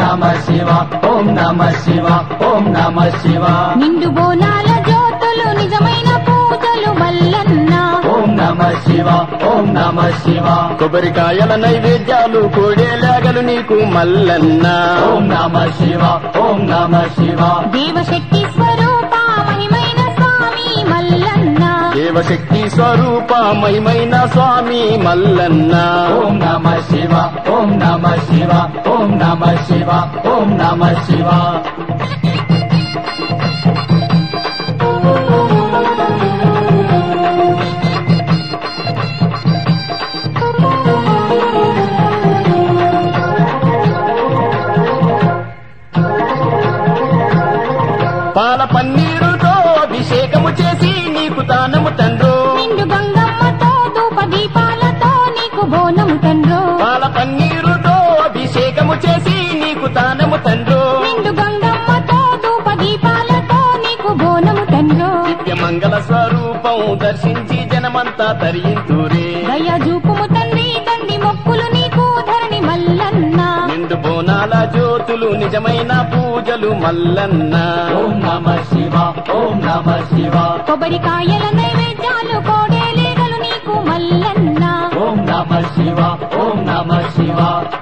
నమ శివ ఓం నమ శివ ఓం నమ శివ నిండు బోనాల జ్యోతులు నిజమైన పూజలు మల్లన్న ఓం నమ శివ ఓం నమ శివ కొబ్బరికాయల నైవేద్యాలు కోడేలాగలు నీకు మల్లన్న ఓం నమ శివ ఓం నమ శివ దేవశక్తి స్వరూప మహిమైన స్వామి మల్లన్న దేవశక్తి స్వరూప మహిమైన స్వామి మల్లన్న ఓం నమ శివ ఓం నమ శివ ఓం నమ శివ ఓం నమ శివ పాల పన్నీరుతో అభిషేకము చేసి నీకు దానము తండ్రో నిండు గంగమ్మతో ధూప దీపాలతో నీకు బోనము తండ్రో పాల పన్నీరుతో అభిషేకము చేసి నీకు దానము తండ్రో నిండు గంగమ్మతో ధూప దీపాలతో నీకు బోనము తండ్రో మంగళ స్వరూపం దర్శించి జనమంతా తరింతురే దయ చూపుము తండ్రి తండ్రి మొక్కులు నీకు ధరణి మల్లన్న నిండు బోనాల జ్యోతులు నిజమైన పూజలు మల్లన్న ఓం నమ శివ ఓం నమ శివ కొబ్బరికాయల నైవేద్యాలు కోడేలేగలు నీకు మల్లన్న ఓం నమ శివ ఓం నమ శివ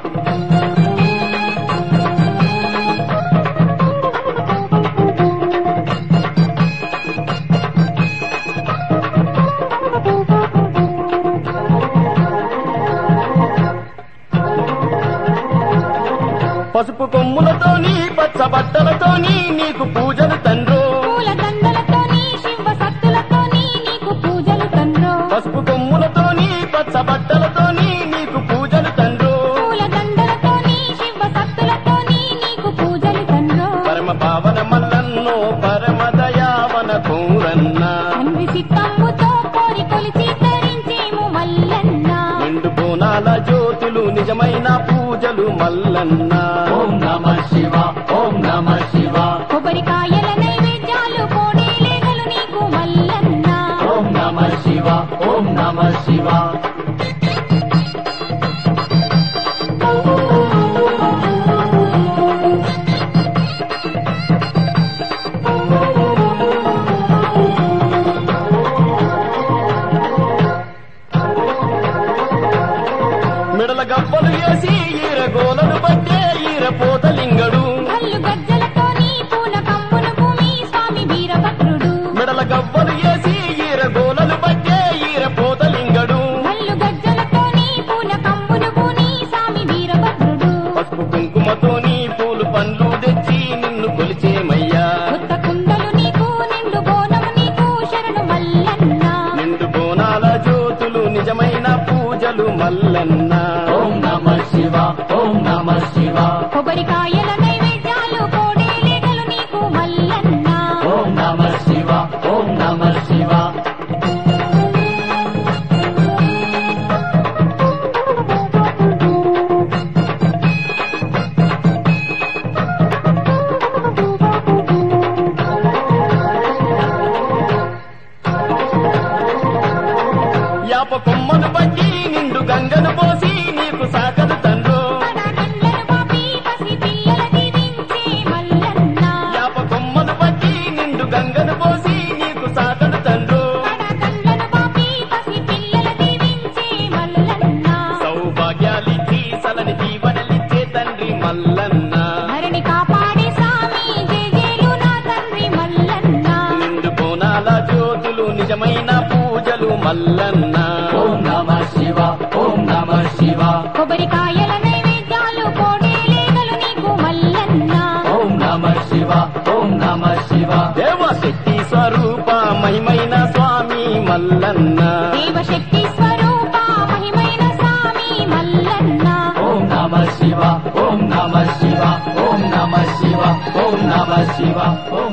పసుపు కొమ్ములతోని పచ్చ బట్టలతోని నీకు పూజలు తండ్రో పూల దండలతోని శివ సత్తులతోని నీకు పూజలు తండ్రో పసుపు కొమ్ములతోని పచ్చ బట్టలతోని నీకు పూజలు తండ్రో పూల దండలతోని శివ సత్తులతోని నీకు పూజలు తండ్రో పరమ పావన మల్లన్నో పరమ దయావన కూరన్న తండ్రి సిద్ధమ్ముతో కోరి కొలిచి తరించేము మల్లన్న నిండు బోనాల జ్యోతులు నిజమైన పూజలు మల్లన్న ఓం నమ శివ ఓం నమ శివ కొబ్బరికాయల నైవేద్యాలు కోడేలేగలు నీకు మల్లన్న ఓం నమ శివ ఓం నమ శివ మిడల గబ్బలు వేసి ఈర గోలలు పట్టే ఈర పోతలింగడు కళ్ళు గజ్జలతోని పూల కమ్మును భూమి స్వామి వీరభద్రుడు మిడల గవ్వలు వేసి ఈర గోలలు పట్టే ఈర పోతలింగడు కళ్ళు గజ్జలతోని పూల కమ్మును భూమి స్వామి వీరభద్రుడు పసుపు కుంకుమతోని పూలు పండ్లు తెచ్చి నిన్ను కొలిచేమయ్యా కొత్త కుండలు నీకు నిండు బోనము నీకు శరణు మల్లన్న నిండు బోనాల జ్యోతులు నిజమైన పూజలు మల్లన్న ఓం నమ శివ ఓం నమ శివ కొబ్బరికాయల నైవేద్యాలు కోడేలేగలు నీకు మల్లన్న ఓం నమ శివ ఓం నమ శివ యాప కొమ్మను బట్టి నిండు గంగను పోసి నీకు సాకలు తండ్రో కడగండ్లను పాపి పసి పిల్లల దీవించే మల్లన్న యాప కొమ్మను బట్టి నిండు గంగను పోసి నీకు సాకలు తండ్రో కడగండ్లను పాపి పసి పిల్లల దీవించే మల్లన్న సౌభాగ్యాలిచ్చి సలని దీవెనలిచ్చే తండ్రి మల్లన్న ధరణి కాపాడే స్వామి జేజేలు నా తండ్రి మల్లన్న నిండు బోనాల జ్యోతులు నిజమైన పూజలు మల్లన్న ఓం నమ శివ ఓం నమ శివ కొబ్బరికాయల నైవేద్యాలు కోడేలేగలు నీకు మల్లన్న ఓం నమ శివ ఓం నమ శివ దేవశక్తి స్వరూప మహిమైన స్వామి మల్లన్న దేవశక్తి స్వరూప మహిమైన స్వామి మల్లన్న ఓం నమ శివ ఓం నమ శివ ఓం నమ శివ ఓం నమ శివ ఓం